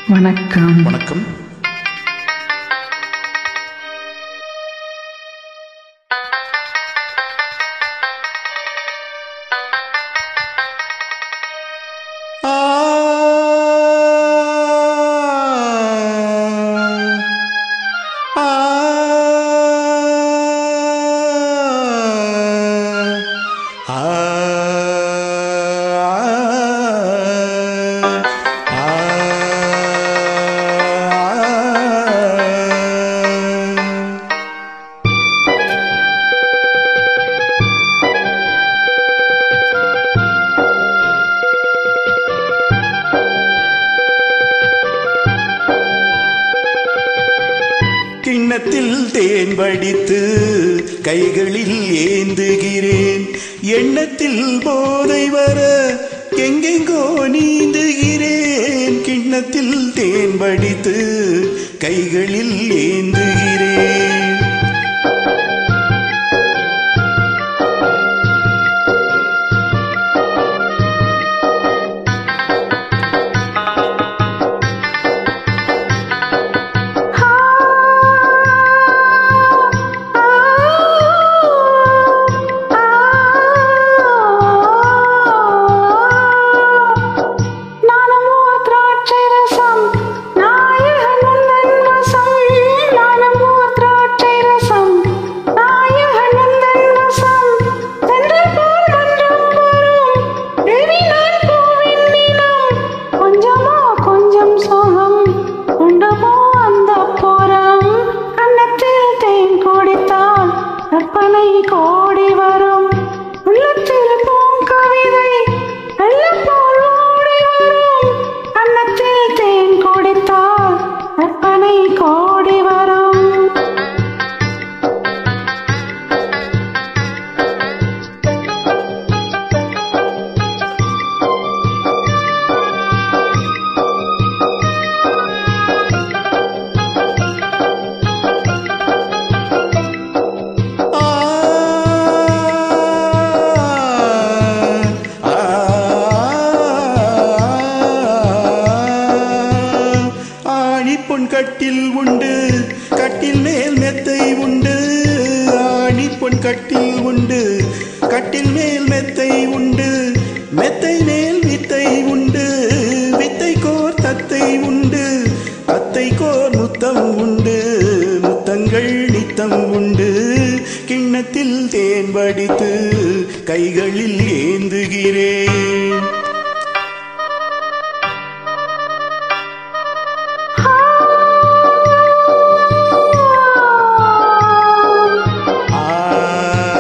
வணக்கம் வணக்கம் ஆ ஆ ஆ கிண்ணத்தில் தேன் வடித்து கைகளில் ஏந்துகிறேன் எண்ணத்தில் போதை வர எங்கெங்கோ நீந்துகிறேன் கிண்ணத்தில் தேன் வடித்து கைகளில் ஏந்துகிறேன் நானமோ திராட்சை ரசம் நாயகன் உந்தன் வசம் நானமோ திராட்சை ரசம் நாயகன் உந்தன் வசம் தென்றல் போல் மன்றம் வரும் தேவி நான் பூவின் நீளம் கொஞ்சமோ கொஞ்சம் சோகம் உண்டமோ அந்த போரம் கண்ணத்தில் தேன் குடித்தால் கற்பனை கோடி வரும் உள்ளத்தில் பூங்கவிதை வெள்ளம் போல் ஓடி வரும் கண்ணத்தில் தேன் குடித்தால் கற்பனை கோடி வரும் ஆ ஆ ஆணிப்பொன் கட்டில் உண்டு கட்டில் மேல் மெத்தை உண்டு ஆணிப்பொன் கட்டில் உண்டு கட்டில் மேல் மெத்தை உண்டு மெத்தை மேல் வித்தை உண்டு வித்தை கோர் தத்தை உண்டு தத்தை கோர் முத்தம் உண்டு முத்தங்கள் நித்தம் உண்டு கிண்ணத்தில் தேன் வடித்து கைகளில் ஏந்துகிறேன் ஆ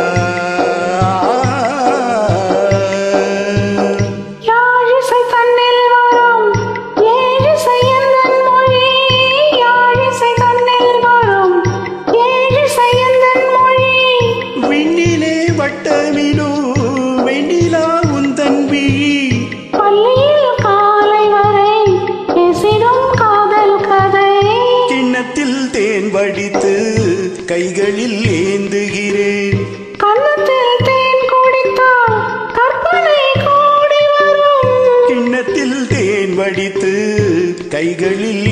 யாழிசை தன்னில் வரும் ஏழிசை எந்தன் மொழி யாழிசை தன்னில் வரும் ஏழிசை எந்தன் மொழி விண்ணிலே வட்டமிலோ வெண்ணிலா உந்தன் விழி பள்ளியில் காலை வரை பேசிடும் காதல் கதை கிண்ணத்தில் தேன் வடித்து கைகளில் ஏந்துகிறேன் கன்னத்தில் தேன் குடித்தால் கற்பனை கோடி வரும் கிண்ணத்தில் தேன் வடித்து கைகளில்